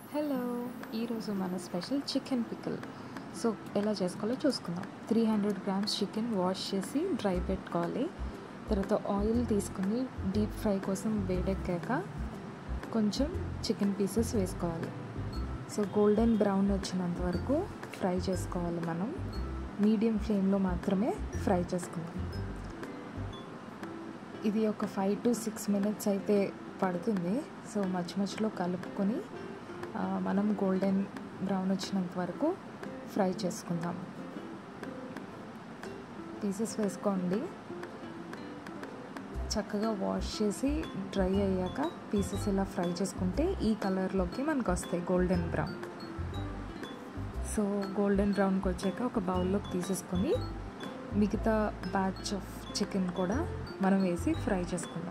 hello ఈరోజు మన special chicken pickle so ఎలా చేసుకోవాలో చూసుకుందాం three hundred grams chicken wash చేసి డ్రై పెట్టుకోవాలి తర్వాత ఆయిల్ తీసుకుని డీప్ ఫ్రై కోసం వేడెక్కాక కొంచెం చికెన్ పీసెస్ వేసుకోవాలి సో గోల్డెన్ బ్రౌన్ వచ్చినంత వరకు ఫ్రై చేసుకోవాలి మనం మీడియం ఫ్లేమ్లో మాత్రమే ఫ్రై చేసుకుందాం ఇది ఒక ఫైవ్ టు సిక్స్ మినిట్స్ అయితే పడుతుంది సో మధ్య మధ్యలో కలుపుకొని మనం గోల్డెన్ బ్రౌన్ వచ్చినంత వరకు ఫ్రై చేసుకుందాం పీసెస్ వేసుకోండి చక్కగా వాష్ చేసి డ్రై అయ్యాక పీసెస్ ఇలా ఫ్రై చేసుకుంటే ఈ కలర్లోకి మనకు వస్తాయి గోల్డెన్ బ్రౌన్ సో గోల్డెన్ బ్రౌన్కి వచ్చాక ఒక బౌల్లోకి తీసేసుకొని మిగతా బ్యాచ్ ఆఫ్ చికెన్ కూడా మనం వేసి ఫ్రై చేసుకుందాం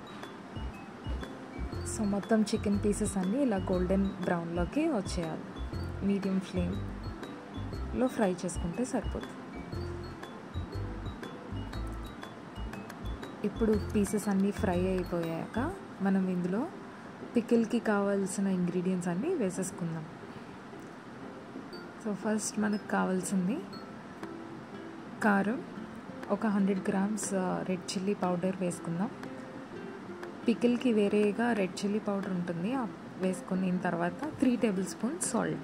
సో మొత్తం చికెన్ పీసెస్ అన్నీ ఇలా గోల్డెన్ బ్రౌన్లోకి వచ్చేయాలి మీడియం ఫ్లేమ్లో ఫ్రై చేసుకుంటే సరిపోతుంది ఇప్పుడు పీసెస్ అన్నీ ఫ్రై అయిపోయాక మనం ఇందులో పికిల్కి కావాల్సిన ఇంగ్రీడియంట్స్ అన్నీ వేసేసుకుందాం సో ఫస్ట్ మనకు కావాల్సింది కారం ఒక hundred grams red chilli powder వేసుకుందాం పికిల్కి వేరేగా రెడ్ చిల్లీ పౌడర్ ఉంటుంది వేసుకున్న తర్వాత three tablespoon salt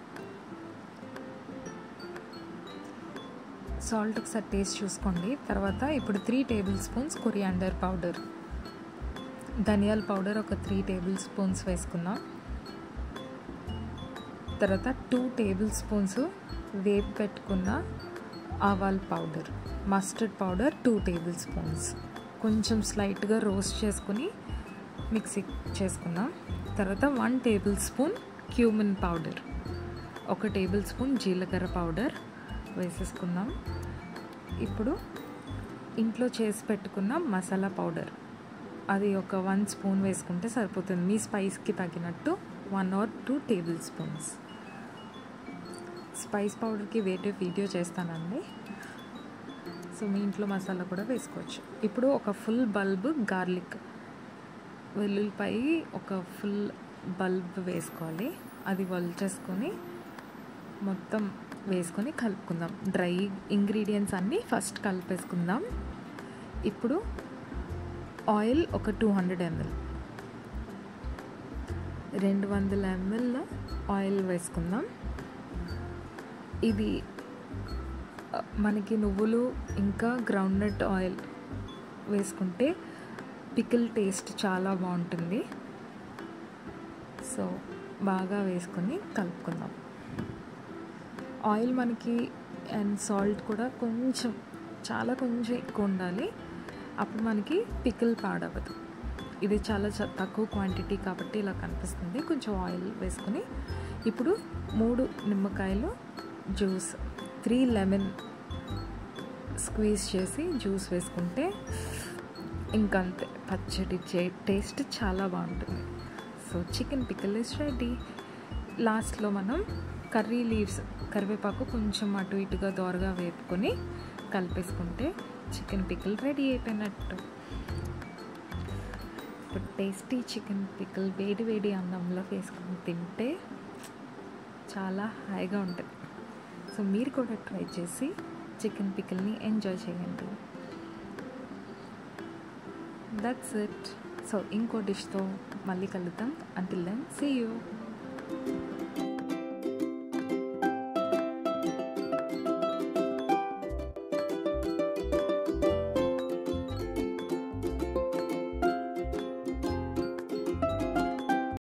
salt ఒకసారి టేస్ట్ చూసుకోండి తర్వాత ఇప్పుడు three tablespoons coriander powder ధనియాల పౌడర్ ఒక త్రీ టేబుల్ స్పూన్స్ వేసుకుందాం తర్వాత టూ టేబుల్ స్పూన్స్ వేపు పెట్టుకున్న ఆవాల్ powder mustard powder two tablespoons కొంచెం స్లైట్గా రోస్ట్ చేసుకుని మిక్సీ చేసుకుందాం తర్వాత one tablespoon cumin powder ఒక టేబుల్ స్పూన్ జీలకర్ర పౌడర్ వేసేసుకుందాం ఇప్పుడు ఇంట్లో చేసి పెట్టుకున్న మసాలా పౌడర్ అది ఒక వన్ స్పూన్ వేసుకుంటే సరిపోతుంది మీ స్పైస్కి తగినట్టు one or two tablespoons spice పౌడర్కి వేరే వీడియో చేస్తానండి సో మీ ఇంట్లో మసాలా కూడా వేసుకోవచ్చు ఇప్పుడు ఒక ఫుల్ బల్బ్ గార్లిక్ వెల్లుల్లిపాయి ఒక ఫుల్ బల్బ్ వేసుకోవాలి అది వల్చేసుకొని మొత్తం వేసుకొని కలుపుకుందాం డ్రై ఇంగ్రీడియంట్స్ అన్నీ ఫస్ట్ కలిపేసుకుందాం ఇప్పుడు ఆయిల్ ఒక టూ హండ్రెడ్ ఎంఎల్ రెండు వందల ఎంఎల్ ఆయిల్ వేసుకుందాం ఇది మనకి నువ్వులు ఇంకా గ్రౌండ్నట్ ఆయిల్ వేసుకుంటే పికిల్ టేస్ట్ చాలా బాగుంటుంది సో బాగా వేసుకొని కలుపుకుందాం ఆయిల్ మనకి అండ్ సాల్ట్ కూడా కొంచెం చాలా కొంచెం ఎక్కువ ఉండాలి అప్పుడు మనకి పికిల్ పాడవదు ఇది చాలా తక్కువ క్వాంటిటీ కాబట్టి ఇలా కనిపిస్తుంది కొంచెం ఆయిల్ వేసుకొని ఇప్పుడు మూడు నిమ్మకాయలు జ్యూస్ త్రీ లెమన్ స్క్వీజ్ చేసి జ్యూస్ వేసుకుంటే ఇంకంతే పచ్చడి టేస్ట్ చాలా బాగుంటుంది so chicken pickle is ready లాస్ట్లో మనం కర్రీ లీవ్స్ కరివేపాకు కొంచెం అటు ఇటుగా దోరగా వేపుకొని కలిపేసుకుంటే చికెన్ పికిల్ రెడీ అయిపోయినట్టు ఇప్పుడు టేస్టీ చికెన్ పికిల్ వేడి వేడి అన్నంలో వేసుకొని తింటే చాలా హాయిగా ఉంటుంది సో మీరు కూడా ట్రై చేసి చికెన్ పికిల్ని ఎంజాయ్ చేయండి దట్స్ ఇట్ సో ఇంకో డిష్తో మళ్ళీ కలుద్దాం అంటిల్ దెన్ సీ యూ